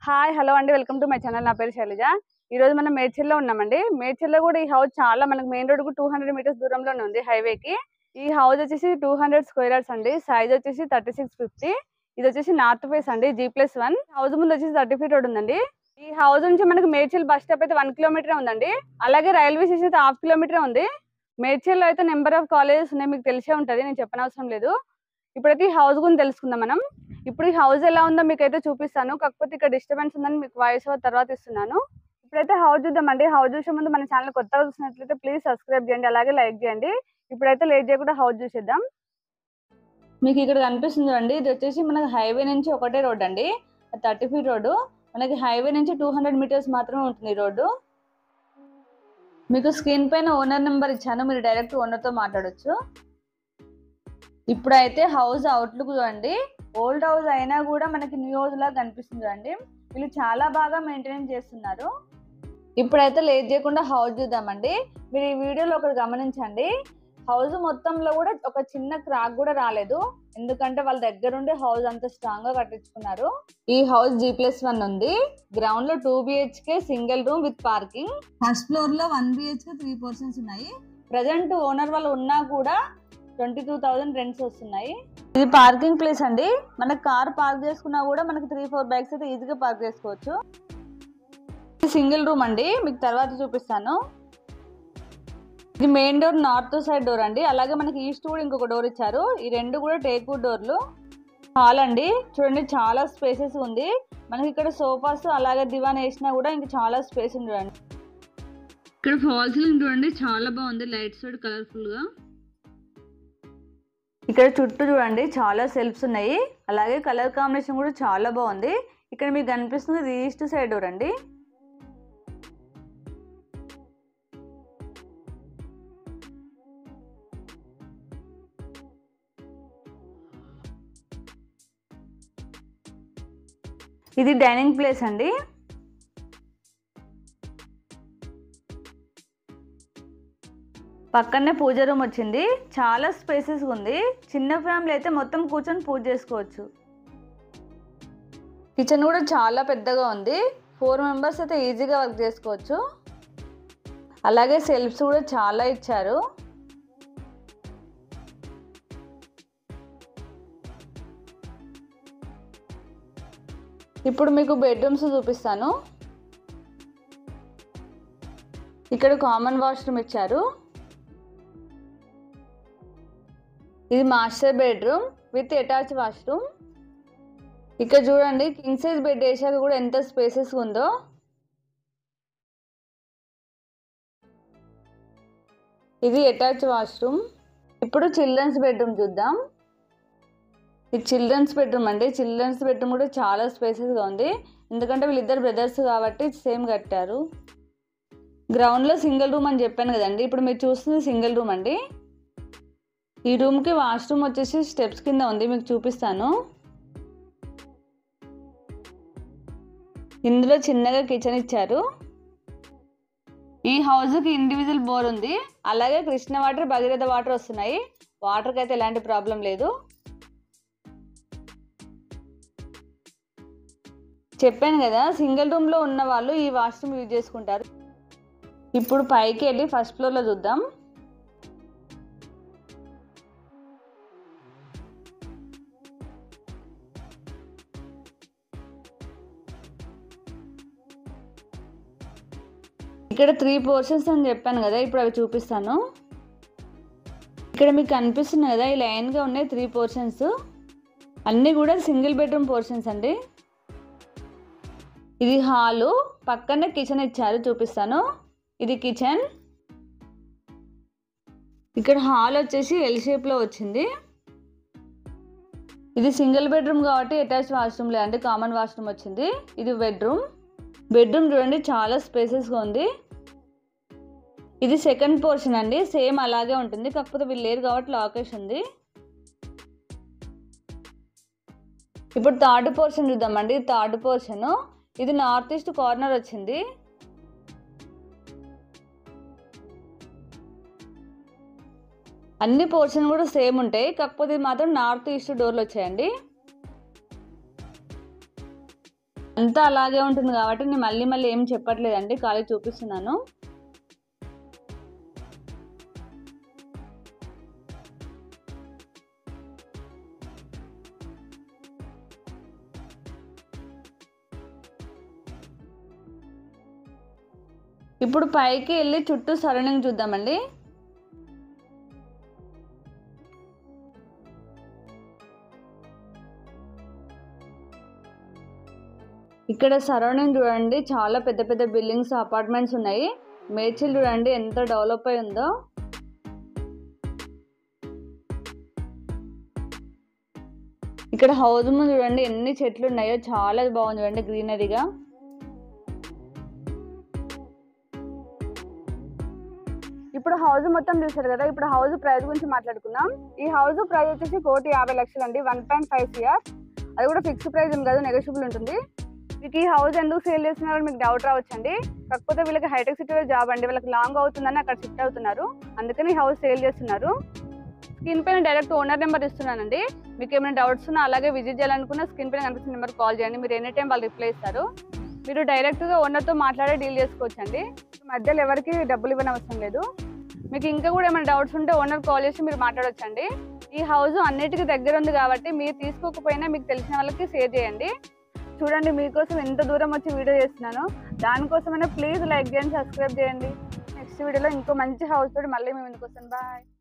hi hello అండి welcome to my channel నా పేరు శైలజ ఈ రోజు మనం మేడ్చల్లో ఉన్నామండి మేడ్చల్లో కూడా ఈ హౌస్ చాలా మనకు మెయిన్ రోడ్ కు టూ హండ్రెడ్ మీటర్స్ దూరంలోనే ఉంది హైవే కి ఈ హౌస్ వచ్చేసి టూ హండ్రెడ్ స్క్వేర్ యార్డ్స్ అండి సైజ్ వచ్చేసి థర్టీ సిక్స్ ఫిఫ్టీ ఇది వచ్చేసి నార్త్ ఫేస్ అండి జీ ప్లస్ వన్ హౌస్ ముందు వచ్చేసి థర్టీ ఫీట్ రోడ్ ఉందండి ఈ హౌస్ నుంచి మనకి మేడ్చల్ బస్ స్టాప్ అయితే వన్ కిలోమీటర్ ఉందండి అలాగే రైల్వే స్టేషన్ అయితే హాఫ్ కిలోమీటర్ ఉంది మేడ్చల్లో అయితే నెంబర్ ఆఫ్ కాలేజెస్ ఉన్నాయి మీకు తెలిసే ఉంటుంది నేను చెప్పనవసరం లేదు ఇప్పుడైతే ఈ హౌస్ గురించి తెలుసుకుందాం మనం ఇప్పుడు ఈ హౌస్ ఎలా ఉందో మీకు అయితే చూపిస్తాను కాకపోతే ఇక్కడ డిస్టర్బెన్స్ ఉందని మీకు వాయిస్ ఓవర్ తర్వాత ఇస్తున్నాను ఇప్పుడైతే హౌస్ చూద్దామండి హౌస్ చూసే ముందు మన ఛానల్ కొత్తగా చూసినట్లయితే ప్లీజ్ సబ్స్క్రైబ్ చేయండి అలాగే లైక్ చేయండి ఇప్పుడైతే లేట్ చేయకుండా హౌస్ చూసేద్దాం మీకు ఇక్కడ కనిపిస్తుంది అండి ఇది వచ్చేసి మనకి హైవే నుంచి ఒకటే రోడ్ అండి థర్టీ ఫీట్ రోడ్డు మనకి హైవే నుంచి టూ హండ్రెడ్ మీటర్స్ మాత్రమే ఉంటుంది ఈ రోడ్డు మీకు స్క్రీన్ పైన ఓనర్ నెంబర్ ఇచ్చాను మీరు డైరెక్ట్ ఓనర్తో మాట్లాడొచ్చు ఇప్పుడైతే హౌస్ అవుట్లుక్ చూడండి ఓల్డ్ హౌస్ అయినా కూడా మనకి న్యూ హౌస్ లాగా కనిపిస్తుంది అండి వీళ్ళు చాలా బాగా మెయింటైన్ చేస్తున్నారు ఇప్పుడైతే లేట్ చేయకుండా హౌస్ చూద్దామండి మీరు ఈ వీడియోలో ఒకటి గమనించండి హౌస్ మొత్తంలో కూడా ఒక చిన్న క్రాక్ కూడా రాలేదు ఎందుకంటే వాళ్ళ దగ్గర ఉండి హౌస్ అంత స్ట్రాంగ్ గా కట్టించుకున్నారు ఈ హౌస్ జీ ప్లస్ వన్ ఉంది గ్రౌండ్ లో two BHK single room with parking first floor లో వన్ బిహెచ్కే త్రీ పర్సన్స్ ఉన్నాయి ప్రజెంట్ ఓనర్ వాళ్ళు ఉన్నా కూడా ట్వంటీ టూ థౌసండ్ రెంట్స్ వస్తున్నాయి ఇది పార్కింగ్ ప్లేస్ అండి మన కార్ పార్క్ చేసుకున్నా కూడా మనకి త్రీ ఫోర్ బైక్స్ అయితే ఈజీగా పార్క్ చేసుకోవచ్చు ఇది సింగిల్ రూమ్ అండి మీకు తర్వాత చూపిస్తాను ఇది main door north side door అండి అలాగే మనకి ఈస్ట్ కూడా ఇంకొక డోర్ ఇచ్చారు ఈ రెండు కూడా టేక్వుడ్ డోర్లు హాల్ అండి చూడండి చాలా స్పేసెస్ ఉంది మనకి ఇక్కడ సోఫాస్ అలాగే దివాన్ వేసినా కూడా ఇంకా చాలా స్పేస్ ఉంది చూడండి ఇక్కడ ఫాల్ సీలింగ్ చూడండి చాలా బాగుంది లైట్ సైడ్ కలర్ఫుల్ గా ఇక్కడ చుట్టూ చూడండి చాలా సెల్ఫ్స్ ఉన్నాయి అలాగే కలర్ కాంబినేషన్ కూడా చాలా బాగుంది ఇక్కడ మీకు కనిపిస్తుంది ఇది ఈస్ట్ సైడ్ డోర్ అండి ఇది డైనింగ్ ప్లేస్ అండి పక్కనే పూజ రూమ్ వచ్చింది చాలా స్పేసెస్ ఉంది చిన్న ఫ్యామిలీ అయితే మొత్తం కూర్చొని పూజ చేసుకోవచ్చు కిచెన్ కూడా చాలా పెద్దగా ఉంది ఫోర్ మెంబర్స్ అయితే ఈజీగా వర్క్ చేసుకోవచ్చు అలాగే సెల్ఫ్స్ కూడా చాలా ఇచ్చారు ఇప్పుడు మీకు బెడ్రూమ్స్ చూపిస్తాను ఇక్కడ కామన్ వాష్రూమ్ ఇచ్చారు ఇది master bedroom with attach washroom ఇక్కడ చూడండి కింగ్ సైజ్ బెడ్ వేసాక కూడా ఎంత స్పేసెస్ ఉందో ఇది అటాచ్ వాష్రూమ్ ఇప్పుడు చిల్డ్రన్స్ బెడ్రూమ్ చూద్దాం ఇది చిల్డ్రన్స్ బెడ్రూమ్ అండి చిల్డ్రన్స్ బెడ్రూమ్ కూడా చాలా స్పేసెస్గా ఉంది ఎందుకంటే వీళ్ళిద్దరు బ్రదర్స్ కాబట్టి సేమ్ కట్టారు గ్రౌండ్లో సింగిల్ రూమ్ అని చెప్పాను కదండి ఇప్పుడు మీరు చూస్తుంది సింగిల్ రూమ్ అండి ఈ రూమ్కి వాష్రూమ్ వచ్చేసి స్టెప్స్ కింద ఉంది మీకు చూపిస్తాను ఇందులో చిన్నగా కిచెన్ ఇచ్చారు ఈ హౌస్కి ఇండివిజువల్ బోర్ ఉంది అలాగే కృష్ణ వాటర్ భగీరథ వాటర్ వస్తున్నాయి వాటర్కి అయితే ఎలాంటి ప్రాబ్లం లేదు చెప్పాను కదా సింగిల్ రూమ్లో ఉన్న వాళ్ళు ఈ వాష్రూమ్ యూజ్ చేసుకుంటారు ఇప్పుడు పైకి వెళ్ళి ఫస్ట్ ఫ్లోర్లో చూద్దాం ఇక్కడ త్రీ పోర్షన్స్ అని చెప్పాను కదా ఇప్పుడు అవి చూపిస్తాను ఇక్కడ మీకు కనిపిస్తుంది కదా ఈ లైన్గా ఉన్నాయి త్రీ పోర్షన్స్ అన్నీ కూడా సింగిల్ బెడ్రూమ్ పోర్షన్స్ అండి ఇది హాలు పక్కనే కిచెన్ ఇచ్చారు చూపిస్తాను ఇది కిచెన్ ఇక్కడ హాల్ వచ్చేసి ఎల్ షేప్లో వచ్చింది ఇది సింగిల్ బెడ్రూమ్ కాబట్టి అటాచ్ వాష్రూమ్ లేదంటే కామన్ వాష్రూమ్ వచ్చింది ఇది బెడ్రూమ్ బెడ్రూమ్ చూడండి చాలా స్పేసెస్గా ఉంది ఇది సెకండ్ పోర్షన్ అండి సేమ్ అలాగే ఉంటుంది కాకపోతే వీళ్ళు లేరు కాబట్టి లాకేష్ ఉంది ఇప్పుడు థర్డ్ పోర్షన్ చూద్దామండి థర్డ్ పోర్షన్ ఇది నార్త్ ఈస్ట్ కార్నర్ వచ్చింది అన్ని పోర్షన్ కూడా సేమ్ ఉంటాయి కాకపోతే ఇది మాత్రం నార్త్ ఈస్ట్ డోర్లు వచ్చాయండి అంతా అలాగే ఉంటుంది కాబట్టి నేను మళ్ళీ మళ్ళీ ఏం చెప్పట్లేదండి ఖాళీ చూపిస్తున్నాను ఇప్పుడు పైకి వెళ్ళి చుట్టూ సరౌండింగ్ చూద్దామండి ఇక్కడ సరౌండింగ్ చూడండి చాలా పెద్ద పెద్ద బిల్డింగ్స్ అపార్ట్మెంట్స్ ఉన్నాయి మేడ్చిల్ చూడండి ఎంత డెవలప్ అయి ఉందో ఇక్కడ హౌస్ ముందు చూడండి ఎన్ని చెట్లు ఉన్నాయో చాలా బాగుంది చూడండి గ్రీనరీగా ఇప్పుడు హౌస్ మొత్తం చూసారు కదా ఇప్పుడు హౌస్ ప్రైస్ గురించి మాట్లాడుకుందాం ఈ హౌస్ ప్రైస్ వచ్చేసి కోటి యాభై లక్షలు అండి వన్ పాయింట్ ఫైవ్ సిఆర్ అది కూడా ఫిక్స్ ప్రైస్ ఉంది కదా నెగోషియబుల్ ఉంటుంది మీకు ఈ హౌస్ ఎందుకు సేల్ చేస్తున్నారో మీకు డౌట్ రావచ్చండి కాకపోతే వీళ్ళకి హైటెక్ సిటీలో జాబ్ అండి వీళ్ళకి లాంగ్ అవుతుందని అక్కడ షిఫ్ట్ అవుతున్నారు అందుకని ఈ హౌస్ సేల్ చేస్తున్నారు స్క్రీన్ పైన డైరెక్ట్ ఓనర్ నెంబర్ ఇస్తున్నానండి మీకు ఏమైనా డౌట్స్ ఉన్నా అలాగే విజిట్ చేయాలనుకున్నా స్క్రీన్ పైన కనిపిస్తున్న నెంబర్ కాల్ చేయండి మీరు ఎనీ టైం వాళ్ళు రిప్లై ఇస్తారు మీరు డైరెక్ట్గా ఓనర్తో మాట్లాడే డీల్ చేసుకోవచ్చండి మధ్యలో ఎవరికి డబ్బులు ఇవ్వని అవసరం లేదు మీకు ఇంకా కూడా ఏమైనా డౌట్స్ ఉంటే ఓనర్ కాల్ చేసి మీరు మాట్లాడొచ్చండి ఈ హౌస్ అన్నిటికీ దగ్గర ఉంది కాబట్టి మీరు తీసుకోకపోయినా మీకు తెలిసిన వాళ్ళకి షేర్ చేయండి చూడండి మీకోసం ఎంత దూరం వచ్చి వీడియో చేస్తున్నాను దానికోసమైనా ప్లీజ్ లైక్ చేయండి సబ్స్క్రైబ్ చేయండి నెక్స్ట్ వీడియోలో ఇంకో మంచి హౌస్ తోటి మళ్ళీ మేము ఇందుకోసం బాయ్